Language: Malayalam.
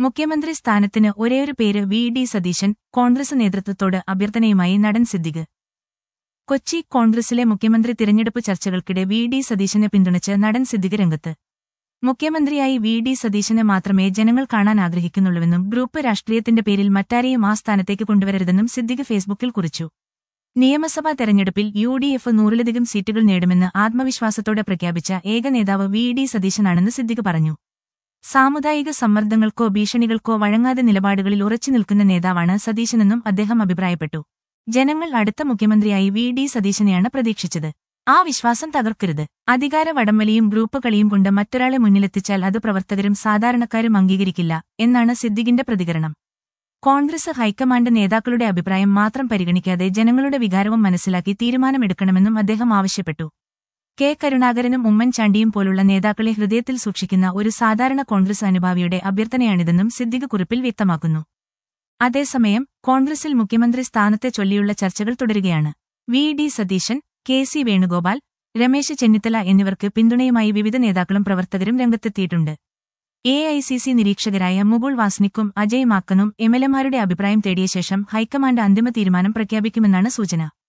മുഖ്യമന്ത്രി സ്ഥാനത്തിന് ഒരേയൊരു പേര് വി ഡി സതീശൻ കോൺഗ്രസ് നേതൃത്വത്തോട് അഭ്യർത്ഥനയുമായി നടൻ സിദ്ദിഖ് കൊച്ചി കോൺഗ്രസിലെ മുഖ്യമന്ത്രി തിരഞ്ഞെടുപ്പ് ചർച്ചകൾക്കിടെ വി ഡി സതീശനെ പിന്തുണച്ച് നടൻ സിദ്ദിഖ് രംഗത്ത് മുഖ്യമന്ത്രിയായി വി ഡി സതീശനെ മാത്രമേ ജനങ്ങൾ കാണാൻ ആഗ്രഹിക്കുന്നുള്ളൂവെന്നും ഗ്രൂപ്പ് രാഷ്ട്രീയത്തിന്റെ പേരിൽ മറ്റാരെയും ആ സ്ഥാനത്തേക്ക് കൊണ്ടുവരരുതെന്നും സിദ്ദിഖ് ഫേസ്ബുക്കിൽ കുറിച്ചു നിയമസഭാ തെരഞ്ഞെടുപ്പിൽ യു ഡി എഫ് നൂറിലധികം സീറ്റുകൾ നേടുമെന്ന് ആത്മവിശ്വാസത്തോടെ പ്രഖ്യാപിച്ച ഏക നേതാവ് വി ഡി സതീശനാണെന്ന് സിദ്ദിഖ് പറഞ്ഞു സാമുദായിക സമ്മർദ്ദങ്ങൾക്കോ ഭീഷണികൾക്കോ വഴങ്ങാതെ നിലപാടുകളിൽ ഉറച്ചു നിൽക്കുന്ന നേതാവാണ് സതീശനെന്നും അദ്ദേഹം അഭിപ്രായപ്പെട്ടു ജനങ്ങൾ അടുത്ത മുഖ്യമന്ത്രിയായി വി ഡി സതീശനെയാണ് പ്രതീക്ഷിച്ചത് ആ വിശ്വാസം തകർക്കരുത് അധികാര വടംവലിയും ഗ്രൂപ്പ് കളിയും കൊണ്ട് മറ്റൊരാളെ മുന്നിലെത്തിച്ചാൽ അത് പ്രവർത്തകരും സാധാരണക്കാരും അംഗീകരിക്കില്ല എന്നാണ് സിദ്ദിഖിന്റെ പ്രതികരണം കോൺഗ്രസ് ഹൈക്കമാൻഡ് നേതാക്കളുടെ അഭിപ്രായം മാത്രം പരിഗണിക്കാതെ ജനങ്ങളുടെ വികാരവും മനസ്സിലാക്കി തീരുമാനമെടുക്കണമെന്നും അദ്ദേഹം ആവശ്യപ്പെട്ടു കെ കരുണാകരനും ഉമ്മൻചാണ്ടിയും പോലുള്ള നേതാക്കളെ ഹൃദയത്തിൽ സൂക്ഷിക്കുന്ന ഒരു സാധാരണ കോൺഗ്രസ് അനുഭാവിയുടെ അഭ്യർത്ഥനയാണിതെന്നും സിദ്ദിഖ് കുറിപ്പിൽ വ്യക്തമാക്കുന്നു അതേസമയം കോൺഗ്രസിൽ മുഖ്യമന്ത്രി സ്ഥാനത്തെ ചൊല്ലിയുള്ള ചർച്ചകൾ തുടരുകയാണ് V D Satheesan K C Venugopal Ramesh Chennithala എന്നിവർക്ക് പിന്തുണയുമായി വിവിധ നേതാക്കളും പ്രവർത്തകരും രംഗത്തെത്തിയിട്ടുണ്ട് എ ഐ സി സി നിരീക്ഷകരായ മുകുൾ വാസ്നിക്കും അജയ് മാക്കനും എംഎൽഎമാരുടെ അഭിപ്രായം തേടിയ ശേഷം ഹൈക്കമാൻഡ് അന്തിമ തീരുമാനം പ്രഖ്യാപിക്കുമെന്നാണ് സൂചന